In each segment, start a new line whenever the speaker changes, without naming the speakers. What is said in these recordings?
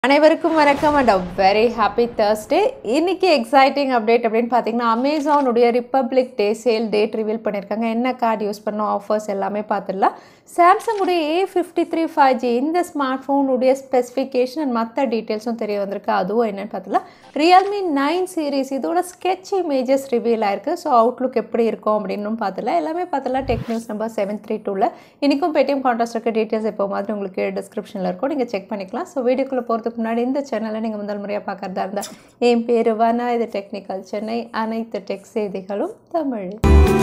அனைவருக்கும் வணக்கம் and uh very happy Thursday இன்னைக்கு எக்ஸைட்டிங் அப்டேட் அப்படின்னு பார்த்தீங்கன்னா அமேசானுடைய republic day sale date reveal பண்ணியிருக்காங்க என்ன கார்டு யூஸ் பண்ணோம் ஆஃபர்ஸ் எல்லாமே பார்த்துடலாம் சாம்சங்குடைய A fifty three five G இந்த ஸ்மார்ட் ஃபோனுடைய ஸ்பெசிஃபிகேஷன் அண்ட் மற்ற டீட்டெயில்ஸும் தெரிய வந்திருக்கு அதுவும் என்னன்னு பார்த்துலாம் ரியல்மி நைன் சீரிஸ் இதோட ஸ்கெட்ச் இமேஜஸ் ரிவீல் ஆயிருக்கு ஸோ அவுட்லுக் எப்படி இருக்கும் அப்படின்னு பார்த்துலாம் எல்லாமே பார்த்துலாம் tech news number seven three டூவில் இன்றைக்கும் பேடிஎம் கான்டாஸ்ட் இருக்க டீட்டெயில்ஸ் எப்போ மாதிரி உங்களுக்கு டிஸ்கிரிப்ஷனில் இருக்கும் நீங்கள் செக் பண்ணிக்கலாம் ஸோ வீடியோக்குள்ளே போகிறதுக்கு முன்னாடி இந்த சேனலை நீங்கள் முதல் முறையாக பார்க்குறதா இருந்தால் என் பேர் வனா இது டெக்னிக்கல் சென்னை அனைத்து டெக் செய்திகளும் தமிழ்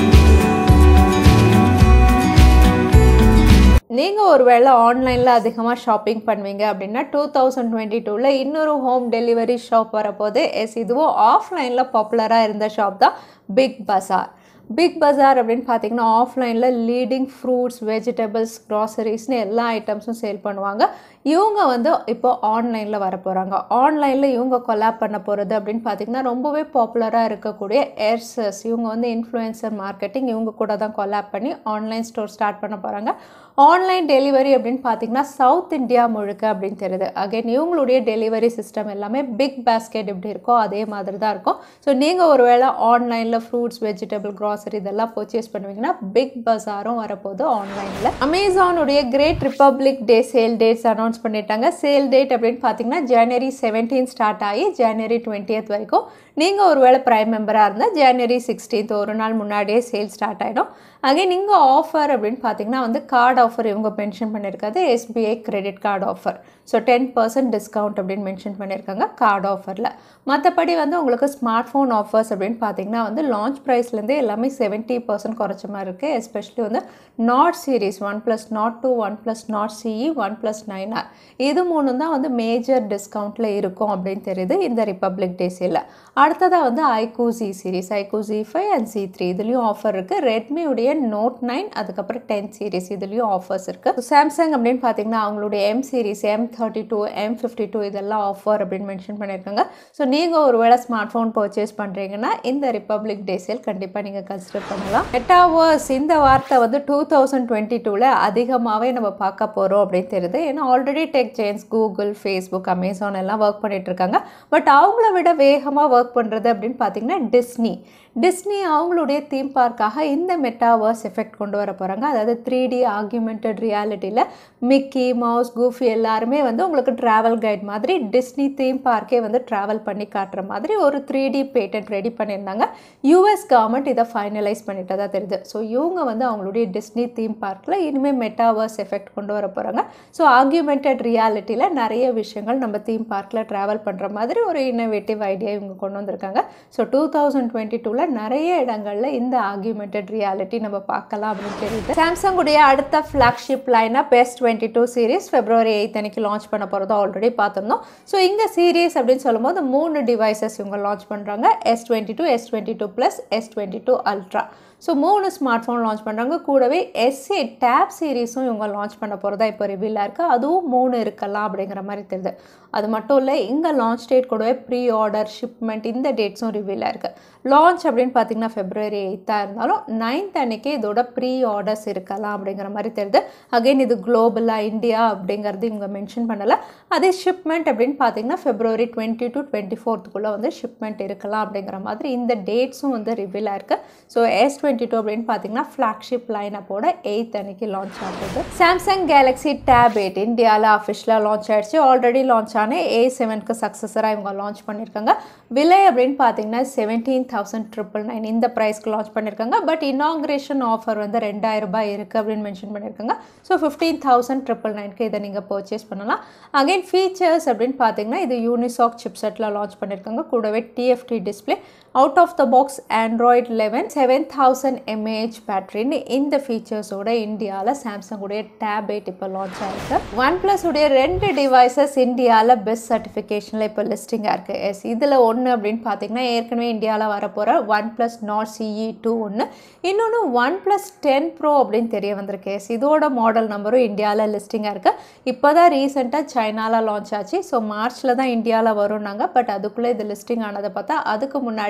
நீங்கள் ஒருவேளை ஆன்லைனில் அதிகமாக ஷாப்பிங் பண்ணுவீங்க அப்படின்னா டூ தௌசண்ட் டுவெண்ட்டி டூவில் இன்னொரு ஹோம் டெலிவரி ஷாப் வரப்போது எஸ் இதுவும் ஆஃப்லைனில் பாப்புலராக இருந்த ஷாப் தான் பிக் பஸார் பிக் பஜார் அப்படின்னு பார்த்தீங்கன்னா ஆஃப்லைனில் லீடிங் ஃப்ரூட்ஸ் வெஜிடபிள்ஸ் க்ராசரிஸ்னு எல்லா ஐட்டம்ஸும் சேல் பண்ணுவாங்க இவங்க வந்து இப்போ ஆன்லைனில் வர போகிறாங்க ஆன்லைனில் இவங்க கொலாப் பண்ண போகிறது அப்படின்னு பார்த்தீங்கன்னா ரொம்பவே பாப்புலராக இருக்கக்கூடிய ஏர்சஸ் இவங்க வந்து இன்ஃப்ளூயன்சர் மார்க்கெட்டிங் இவங்க கூட தான் கொலாப் பண்ணி ஆன்லைன் ஸ்டோர் ஸ்டார்ட் பண்ண போகிறாங்க ஆன்லைன் டெலிவரி அப்படின்னு பார்த்தீங்கன்னா சவுத் இந்தியா முழுக்க அப்படின்னு தெரியுது அகைன் இவங்களுடைய டெலிவரி சிஸ்டம் எல்லாமே பிக் பேஸ்கெட் எப்படி இருக்கோ அதே மாதிரி தான் இருக்கும் ஸோ நீங்கள் ஒருவேளை ஆன்லைனில் ஃப்ரூட்ஸ் வெஜிடபிள் க்ராசரி இதெல்லாம் பர்ச்சேஸ் பண்ணுவீங்கன்னா பிக் பஸாரும் வரப்போகுது ஆன்லைனில் அமேசானுடைய great republic day sale dates announce பண்ணிட்டாங்க சேல் டேட் அப்படின்னு பார்த்தீங்கன்னா ஜனவரி செவன்டீன் ஸ்டார்ட் ஆகி ஜனவரி டுவெண்ட்டியத் வரைக்கும் நீங்கள் ஒருவேளை ப்ரைம் மெம்பராக இருந்தால் ஜனவரி சிக்ஸ்டீன்த் ஒரு நாள் முன்னாடியே சேல் ஸ்டார்ட் ஆகிடும் அகைன் இங்கே ஆஃபர் அப்படின்னு பார்த்தீங்கன்னா வந்து கார்டு ஆஃபர் இவங்க மென்ஷன் பண்ணியிருக்காது SBI credit card offer so ten percent discount அப்படின்னு மென்ஷன் பண்ணியிருக்காங்க கார்டு ஆஃபரில் மற்றபடி வந்து உங்களுக்கு ஸ்மார்ட் ஃபோன் ஆஃபர்ஸ் அப்படின்னு பார்த்தீங்கன்னா வந்து லான்ச் ப்ரைஸ்லேருந்தே எல்லாமே செவன்ட்டி பர்சன்ட் குறைச்ச மாதிரி இருக்குது எஸ்பெஷலி வந்து Nord series OnePlus Nord two OnePlus Nord CE OnePlus nine R இது மூணு தான் வந்து மேஜர் டிஸ்கவுண்ட்டில் இருக்கும் அப்படின்னு தெரியுது இந்த ரிப்பப்ளிக் டே சேலில் அடுத்ததாக வந்து iQOO Z series iQOO Z five and Z three இதுலேயும் ஆஃபர் இருக்குது ரெட்மியுடைய நோட் நைன் அதுக்கப்புறம் டென் சீரிஸ் இதுலேயும் ஆஃபர்ஸ் இருக்குது சாம்சங் அப்படின்னு பார்த்தீங்கன்னா அவங்களுடைய M series M thirty two M fifty two இதெல்லாம் ஆஃபர் அப்படின்னு மென்ஷன் பண்ணியிருக்காங்க ஸோ நீங்கள் ஒருவேளை ஸ்மார்ட் ஃபோன் பர்ச்சேஸ் பண்ணுறீங்கன்னா இந்த ரிப்பப்ளிக் டே சேல் கண்டிப்பாக நீங்கள் கன்சிடர் பண்ணலாம் மெட்டாவர்ஸ் இந்த வார்த்தை வந்து டூ தௌசண்ட் டுவெண்ட்டி டூவில் அதிகமாகவே நம்ம பார்க்க போகிறோம் அப்படின்னு தெரியுது ஏன்னா already tech giants Google Facebook Amazon எல்லாம் ஒர்க் பண்ணிட்டு இருக்காங்க பட் அவங்கள விட வேகமாக ஒர்க் பண்ணுறது அப்படின்னு பார்த்தீங்கன்னா டிஸ்னி டிஸ்னி அவங்களுடைய தீம் பார்க்காக இந்த மெட்டாவர்ஸ் எஃபெக்ட் கொண்டு வர போகிறாங்க அதாவது த்ரீ டி ஆர்குமெண்டட் ரியாலிட்டியில் மிக்கி மவுஸ் கூஃபி எல்லாருமே வந்து உங்களுக்கு ட்ராவல் கைட் மாதிரி டிஸ்னி தீம் பார்க்கே வந்து ட்ராவல் பண்ணி காட்டுற மாதிரி ஒரு த்ரீ டி பேட்டன்ட் ரெடி பண்ணியிருந்தாங்க யூஎஸ் கவர்மெண்ட் இதை ஃபைனலைஸ் பண்ணிட்டதா தெரியுது ஸோ இவங்க வந்து அவங்களுடைய டிஸ்னி தீம் பார்க்கில் இனிமேல் மெட்டாவர்ஸ் எஃபெக்ட் கொண்டு வர போகிறாங்க ஸோ ஆர்குமெண்டட் ரியாலிட்டியில் நிறைய விஷயங்கள் நம்ம தீம் பார்க்கில் ட்ராவல் பண்ணுற மாதிரி ஒரு இன்னோவேட்டிவ் ஐடியா இவங்க கொண்டு வந்திருக்காங்க ஸோ டூ தௌசண்ட் டுவெண்ட்டி டூவில் நிறைய இடங்களில் இந்த ஆர்குமெண்டட் ரியாலிட்டி நம்ம பார்க்கலாம் அப்படின்னு தெரியுது சாம்சங்குடைய அடுத்த ஃப்ளாக்ஷிப் லைனாக பெஸ்ட் twenty two series February eighth அன்னைக்கு லான்ச் பண்ண போகிறதோ ஆல்ரெடி பார்த்துருந்தோம் ஸோ இங்கே சீரிஸ் அப்படின்னு சொல்லும்போது மூணு டிவைசஸ் இவங்க லான்ச் பண்ணுறாங்க S twenty two S twenty two plus S twenty two ultra so மூணு ஸ்மார்ட் ஃபோன் லான்ச் பண்ணுறாங்க கூடவே எஸ்ஏ டேப் சீரீஸும் இவங்க லான்ச் பண்ண போகிறதா இப்போ ரிவீலாக இருக்குது அதுவும் மூணு இருக்கலாம் அப்படிங்கிற மாதிரி தெரியுது அது மட்டும் இல்லை இங்கே லான்ச் டேட் கூடவே ப்ரீ ஆர்டர் ஷிப்மெண்ட் இந்த டேட்ஸும் ரிவீலாக இருக்குது லான்ச் அப்படின்னு பார்த்தீங்கன்னா ஃபெப்ரவரி எயித்தாக இருந்தாலும் நைன்த் அன்னைக்கு இதோட ப்ரீ ஆர்டர்ஸ் இருக்கலாம் அப்படிங்கிற மாதிரி தெரியுது அகைன் இது குளோபலாக இந்தியா அப்படிங்கிறது இவங்க மென்ஷன் பண்ணலை அதே ஷிப்மெண்ட் அப்படின்னு பார்த்தீங்கன்னா ஃபெப்ரவரி டுவெண்ட்டி டு டுவெண்ட்டி ஃபோர்த்துக்குள்ளே வந்து ஷிப்மெண்ட் இருக்கலாம் அப்படிங்கிற மாதிரி இந்த டேட்ஸும் வந்து ரிவீலாக இருக்குது ஸோ எஸ் டுவெண்ட்டி டூ அப்படின்னு பார்த்தீங்கன்னா ஃப்ளாக்ஷிப் லைனப்போட எயித் அன்னைக்கு லான்ச் ஆகுது சாம்சங் கேலக்ஸி டேப் எயிட் இந்தியாவில் அஃபிஷியலாக லான்ச் ஆயிடுச்சு ஆல்ரெடி லான்ச் ஆன ஏ செவனுக்கு சக்ஸஸராக இவங்க லான்ச் பண்ணியிருக்காங்க விலை அப்படின்னு பார்த்தீங்கன்னா செவன்டீன் தௌசண்ட் ட்ரிபிள் நைன் இந்த ப்ரைஸ்க்கு லான்ச் பண்ணியிருக்காங்க பட் இனாக்ரேஷன் ஆஃபர் வந்து ரெண்டாயிரம் ரூபாய் இருக்குது அப்படின்னு மென்ஷன் பண்ணியிருக்காங்க ஸோ ஃபிஃப்டீன் தௌசண்ட் ட்ரிபிள் நைனுக்கு இதை நீங்கள் பர்ச்சேஸ் பண்ணலாம் அகைன் ஃபீச்சர்ஸ் அப்படின்னு பார்த்தீங்கன்னா இது யூனிசாக் சிப்செட்டில் லான்ச் பண்ணியிருக்காங்க கூடவே TFT display out of the box Android eleven seven thousand mAh பேட்டரின்னு இந்த ஃபீச்சர்ஸோட இந்தியாவில் சாம்சங் உடைய டேப் எயிட் இப்போ லான்ச் ஆயிருக்கு ஒன் ப்ளஸ் உடைய ரெண்டு டிவைசஸ் இந்தியாவில் பெஸ்ட் சர்டிஃபிகேஷனில் இப்போ லிஸ்டிங்காக இருக்குது எஸ் இதில் ஒன்று அப்படின்னு பார்த்தீங்கன்னா ஏற்கனவே இந்தியாவில் வரப்போகிற OnePlus Nord CE two ஒன்று இன்னொன்று ஒன் ப்ளஸ் டென் ப்ரோ அப்படின்னு தெரிய வந்திருக்கு எஸ் இதோட மாடல் நம்பரும் இந்தியாவில் லிஸ்டிங்காக இருக்குது இப்போ தான் ரீசெண்டாக சைனாவில் லான்ச் ஆச்சு ஸோ மார்ச்சில் தான் இந்தியாவில் வரும்னாங்க பட் அதுக்குள்ளே இது லிஸ்டிங் ஆனதை பார்த்தா அதுக்கு முன்னாடி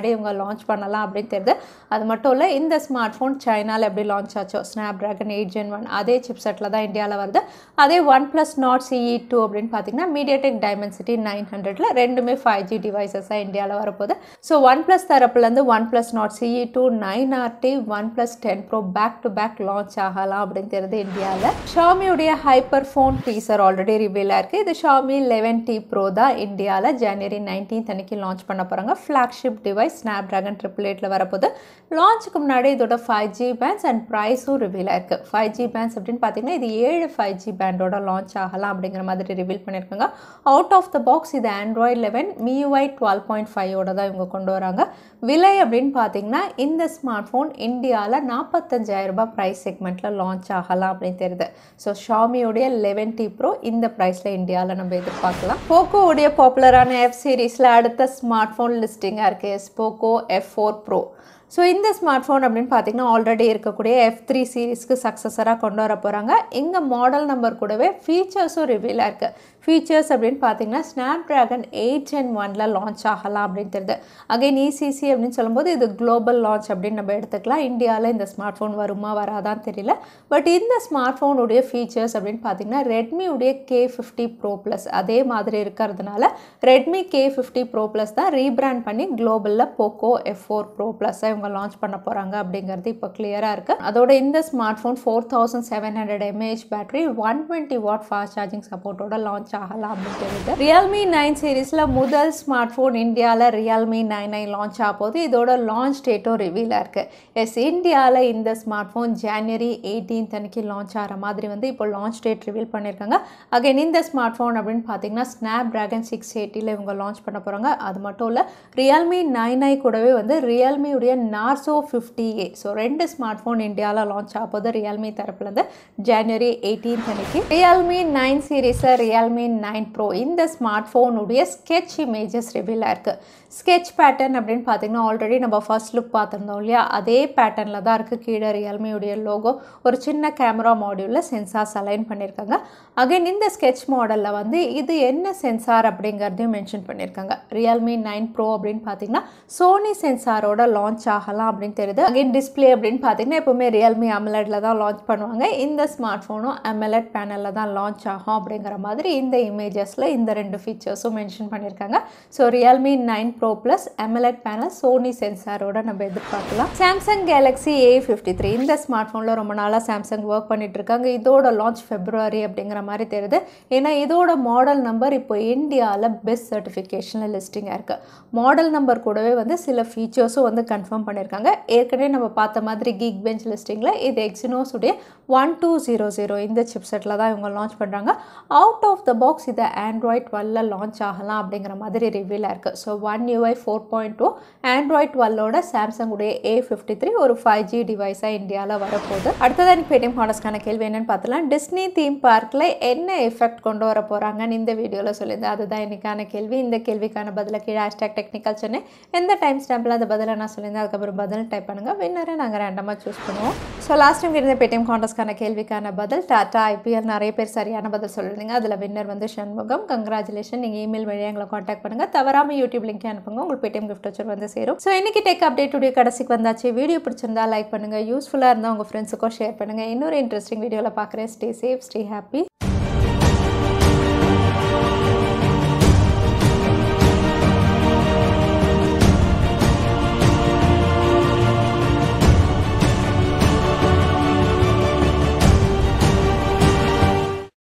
முன்னாடி இவங்க லான்ச் பண்ணலாம் அப்படின்னு தெரியுது அது மட்டும் இல்லை இந்த ஸ்மார்ட் ஃபோன் சைனாவில் எப்படி லான்ச் ஆச்சோ Snapdragon eight gen one அதே சிப் செட்டில் தான் இந்தியாவில் வருது அதே OnePlus Nord CE two அப்படின்னு பார்த்தீங்கன்னா மீடியாடெக் டைமென்சிட்டி நைன் ஹண்ட்ரட்ல ரெண்டுமே ஃபைவ் ஜி டிவைசஸாக இந்தியாவில் வரப்போகுது ஸோ ஒன் ப்ளஸ் தரப்புலேருந்து OnePlus Nord CE two nine RT OnePlus ten pro back to back launch ஆகலாம் அப்படின்னு தெரியுது இந்தியாவில் ஷாமியுடைய hyper phone teaser already reveal ஆயிருக்கு இது ஷாமி லெவன் டி ப்ரோ தான் இந்தியாவில் ஜனவரி நைன்டீன்த் அன்னைக்கு லான்ச் பண்ண போகிறாங்க flagship device Snapdragon triple எயிட்டில் வரப்போகுது லான்ச்சுக்கு முன்னாடி இதோட ஃபைவ் ஜி பேண்ட்ஸ் அண்ட் ப்ரைஸும் ரிவீல் ஆயிருக்கு ஃபைவ் ஜி பேண்ட்ஸ் அப்படின்னு பார்த்தீங்கன்னா இது ஏழு ஃபைவ் ஜி பேண்டோட லான்ச் ஆகலாம் அப்படிங்கிற மாதிரி ரிவீல் பண்ணியிருக்காங்க அவுட் ஆஃப் த பாக்ஸ் இது Android eleven MIUI twelve point ஃபைவோட தான் இவங்க கொண்டு வராங்க விலை அப்படின்னு பார்த்தீங்கன்னா இந்த ஸ்மார்ட் ஃபோன் இந்தியாவில் நாற்பத்தஞ்சாயிரம் ரூபாய் ப்ரைஸ் செக்மெண்ட்டில் லான்ச் ஆகலாம் அப்படின்னு தெரியுது ஸோ ஷாமியோடைய லெவன் டி ப்ரோ இந்த ப்ரைஸில் இந்தியாவில் நம்ம எதிர்பார்க்கலாம் போக்கோவுடைய பாப்புலரான எஃப் சீரீஸில் அடுத்த ஸ்மார்ட் ஃபோன் லிஸ்டிங்காக இருக்குது yes Poco F four pro so இந்த ஸ்மார்ட் ஃபோன் அப்படின்னு பார்த்தீங்கன்னா ஆல்ரெடி இருக்கக்கூடிய எஃப் த்ரீ சீரீஸ்க்கு சக்ஸஸராக கொண்டு வர போகிறாங்க இங்கே மாடல் நம்பர் கூடவே ஃபீச்சர்ஸும் ரிவீலாக இருக்குது ஃபீச்சர்ஸ் அப்படின்னு பார்த்தீங்கன்னா ஸ்னாப் ட்ராகன் எயிட் அண்ட் ஒனில் லான்ச் ஆகலாம் அப்படின்னு தெரியுது அகைன் இசிசி அப்படின்னு சொல்லும்போது இது குளோபல் லான்ச் அப்படின்னு நம்ம எடுத்துக்கலாம் இந்தியாவில் இந்த ஸ்மார்ட் ஃபோன் வருமா வராதான்னு தெரியல பட் இந்த ஸ்மார்ட் ஃபோனுடைய ஃபீச்சர்ஸ் அப்படின்னு பார்த்தீங்கன்னா ரெட்மியுடைய கே ஃபிஃப்டி ப்ரோ ப்ளஸ் அதே மாதிரி இருக்கிறதுனால Redmi K fifty pro plus தான் ரீபிராண்ட் பண்ணி குளோபலில் போக்கோ எஃப் ஃபோர் ப்ரோ ப்ளஸ்ஸை இவங்க லான்ச் பண்ண போகிறாங்க அப்படிங்கிறது இப்போ கிளியராக இருக்குது அதோட இந்த smartphone four thousand seven hundred mAh battery one twenty watt fast charging சப்போர்ட்டோட லான்ச் ஆகலாம் அப்படின்னு தெரியுது ரியல்மி நைன் சீரீஸில் முதல் ஸ்மார்ட் ஃபோன் இந்தியாவில் ரியல்மி நைன் நைன் லான்ச் ஆக போது இதோட லான்ச் டேட்டும் ரிவீலாக இருக்குது எஸ் இந்தியாவில் இந்த ஸ்மார்ட் ஃபோன் ஜான்வரி எயிட்டீன்த் அன்னைக்கு லான்ச் ஆகிற மாதிரி வந்து இப்போ லான்ச் டேட் ரிவீல் பண்ணியிருக்காங்க அகைன் இந்த ஸ்மார்ட் ஃபோன் அப்படின்னு பார்த்தீங்கன்னா ஸ்னாப் ட்ராகன் சிக்ஸ் எயிட்டியில் இவங்க லான்ச் பண்ண போகிறாங்க அது மட்டும் இல்லை ரியல்மி நைன் ஐ கூடவே வந்து ரியல்மியுடைய நார்சோ ஃபிஃப்டி ஏ ஸோ ரெண்டு ஸ்மார்ட் ஃபோன் இந்தியாவில் லான்ச் ஆக போது ரியல்மி தரப்புலேருந்து ஜனவரி எயிட்டீன்த் அன்னைக்கு ரியல்மி நைன் சீரீஸில் ரியல்மி நைன் ப்ரோ இந்த ஸ்மார்ட் ஃபோனுடைய ஸ்கெட்ச் இமேஜஸ் ரிவீலாக இருக்குது ஸ்கெட்ச் பேட்டர்ன் அப்படின்னு பார்த்தீங்கன்னா ஆல்ரெடி நம்ம ஃபர்ஸ்ட் லுக் பார்த்துருந்தோம் இல்லையா அதே பேட்டர்னில் தான் இருக்குது கீழே ரியல்மியுடைய லோகோ ஒரு சின்ன கேமரா மாடியூலில் சென்சார்ஸ் அலைன் பண்ணியிருக்காங்க அகைன் இந்த ஸ்கெட்ச் மாடலில் வந்து இது என்ன சென்சார் அப்படிங்கிறதையும் மென்ஷன் பண்ணியிருக்காங்க ரியல்மி நைன் ப்ரோ அப்படின்னு பார்த்தீங்கன்னா சோனி சென்சாரோட லான்ச் ஆகலாம் அப்படின்னு தெரியுது அகைன் டிஸ்பிளே அப்படின்னு பார்த்தீங்கன்னா எப்போவுமே ரியல்மி அமலட்டில் தான் லான்ச் பண்ணுவாங்க இந்த ஸ்மார்ட் ஃபோனும் அமலட் பேனலில் தான் லான்ச் ஆகும் அப்படிங்கிற மாதிரி இந்த இமேஜஸில் இந்த ரெண்டு ஃபீச்சர்ஸும் மென்ஷன் பண்ணியிருக்காங்க so Realme nine pro plus AMOLED panel Sony சென்சாரோட நம்ம எதிர்பார்க்கலாம் Samsung Galaxy A fifty three இந்த ஸ்மார்ட் ஃபோனில் ரொம்ப நாளாக சாம்சங் ஒர்க் பண்ணிட்டு இருக்காங்க இதோட லான்ச் ஃபெப்ரவரி அப்படிங்கிற மாதிரி தெரியுது ஏன்னா இதோட மாடல் நம்பர் இப்போ இந்தியாவில் பெஸ்ட் சர்டிஃபிகேஷனில் லிஸ்டிங்காக இருக்குது மாடல் நம்பர் கூடவே வந்து சில ஃபீச்சர்ஸும் வந்து கன்ஃபார்ம் பண்ணியிருக்காங்க ஏற்கனவே நம்ம பார்த்த மாதிரி கீக் பெஞ்ச் லிஸ்டிங்கில் இது எக்ஸினோஸ் உடைய ஒன் டூ ஜீரோ ஜீரோ இந்த சிப் செட்டில் தான் இவங்க லான்ச் பண்ணுறாங்க அவுட் ஆஃப் த பாக்ஸ் இதை ஆண்ட்ராய்ட் டுவெல்ல லான்ச் ஆகலாம் அப்படிங்கிற மாதிரி ரிவீலாக இருக்குது so one UI four point two Android டுவெல்லோட சாம்சங் உடைய ஏ ஃபிஃப்டி த்ரீ ஒரு ஃபைவ் ஜி டிவைஸாக இந்தியாவில் வரப்போகுது அடுத்ததான் எனக்கு பேடிஎம் ஹானஸ்க்கான கேள்வி என்னன்னு பார்த்தலாம் டிஸ்னி தீம் பார்க்கில் என்ன எஃபெக்ட் கொண்டு வர போகிறாங்கன்னு இந்த வீடியோவில் சொல்லியிருந்தேன் அதுதான் இன்னைக்கான கேள்வி இந்த கேள்விக்கான பதில கீழே ஹேஷ்டாக் டெக்னிக்கல் சென்னை எந்த டைம் ஸ்டாம்பில் அந்த பதிலை நான் சொல்லியிருந்தேன் அதுக்கப்புறம் பதில் டைப் பண்ணுங்கள் வின்னரை நாங்கள் ரேண்டமாக சூஸ் பண்ணுவோம் ஸோ லாஸ்ட் டைம் இருந்த பேடிஎம் காண்டஸ்க்கான கேள்விக்கான பதில் டாட்டா ஐபிஎல் நிறைய பேர் சரியான பதில் சொல்லியிருந்தீங்க அதில் வின்னர் வந்து சண்முகம் கங்க்ராச்சுலேஷன் நீங்கள் இமெயில் வழியாக எங்களை காண்டாக்ட் பண்ணுங்கள் தவறாமல் யூடியூப் லிங்க் அனுப்புங்க உங்களுக்கு பேடிஎம் கிஃப்ட் வச்சு வந்து சேரும் ஸோ இன்னைக்கு டெக் அப்டேட் உடைய கடைசிக்கு வந்தாச்சு வீடியோ பிடிச்சிருந்தா லைக் பண்ணுங்கள் யூஸ்ஃபுல்லாக இருந்தால் உங்கள் ஃப்ரெண்ட்ஸுக்கும் ஷேர் பண்ணுங்கள் இன்னொரு இன்ட்ரெஸ்டிங் வீடியோவில் பார்க்குறேன் ஸ்டே சேஃப் ஸ்டே ஹாப்பி